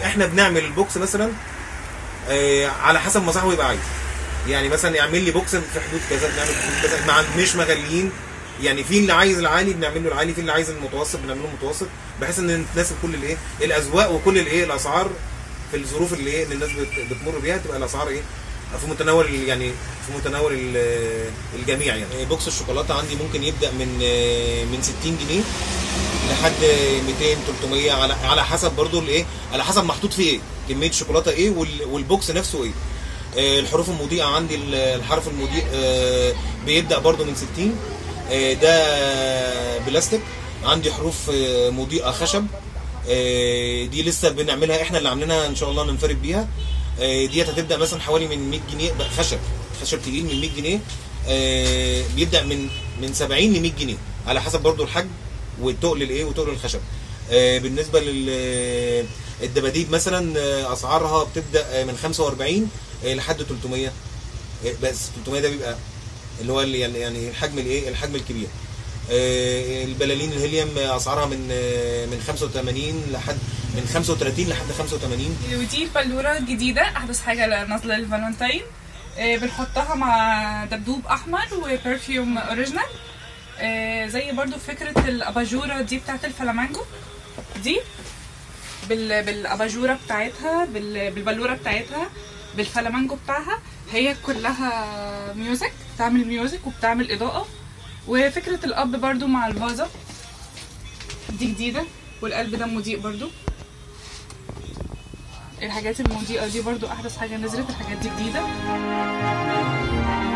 ال- احنا بنعمل البوكس مثلا آه، على حسب ما صاحبه يبقى عايز يعني مثلا يعمل لي بوكس في حدود كذا بنعمل في حدود كذا مع مش مغليين يعني في اللي عايز العالي بنعمل له العالي في اللي عايز المتوسط بنعمل له المتوسط بحيث ان تناسب كل الايه الاذواق وكل الايه الاسعار في الظروف اللي ايه اللي الناس بت- بتمر بيها تبقى الاسعار ايه في متناول ال- يعني في متناول ال- الجميع يعني بوكس الشوكولاته عندي ممكن يبدا من آه، من 60 جنيه لحد 200 300 على على حسب برضو الايه على حسب محطوط فيه ايه كميه شوكولاته ايه وال- والبوكس نفسه ايه آه، الحروف المضيئه عندي ال- الحرف المضيء آه، بيبدا برضو من 60 آه، ده بلاستيك عندي حروف آه، مضيئه خشب آه، دي لسه بنعملها احنا اللي عاملينها ان شاء الله ننفرد بيها آه، ديت هتبدا مثلا حوالي من 100 جنيه بقى خشب خشب تقيل من 100 جنيه آه، بيبدا من من 70 ل 100 جنيه على حسب برضو الحجم والتقل الايه وتقل الخشب آه، بالنسبه لل الدباديب مثلا آه، اسعارها بتبدا آه، من 45 آه، لحد 300 آه، بس 300 ده بيبقى اللي هو اللي يعني يعني الحجم الايه الحجم الكبير آه، البلالين الهيليوم آه، اسعارها من آه، من 85 لحد من 35 لحد 85 ودي البلورة الجديدة أحدث حاجة نازلة للفالنتين آه، بنحطها مع دبدوب أحمر وبرفيوم أوريجينال آه، زي برضو فكرة الأباجورة دي بتاعت الفلامانجو دي بال... بالأباجورة بتاعتها بال... بالبلورة بتاعتها بالفلامانجو بتاعها هي كلها ميوزك بتعمل ميوزك وبتعمل إضاءة وفكرة الأب برضو مع الفازة دي جديدة والقلب ده مضيء برضو الحاجات المضيئة دي برضو أحدث حاجة نزلت الحاجات دي جديدة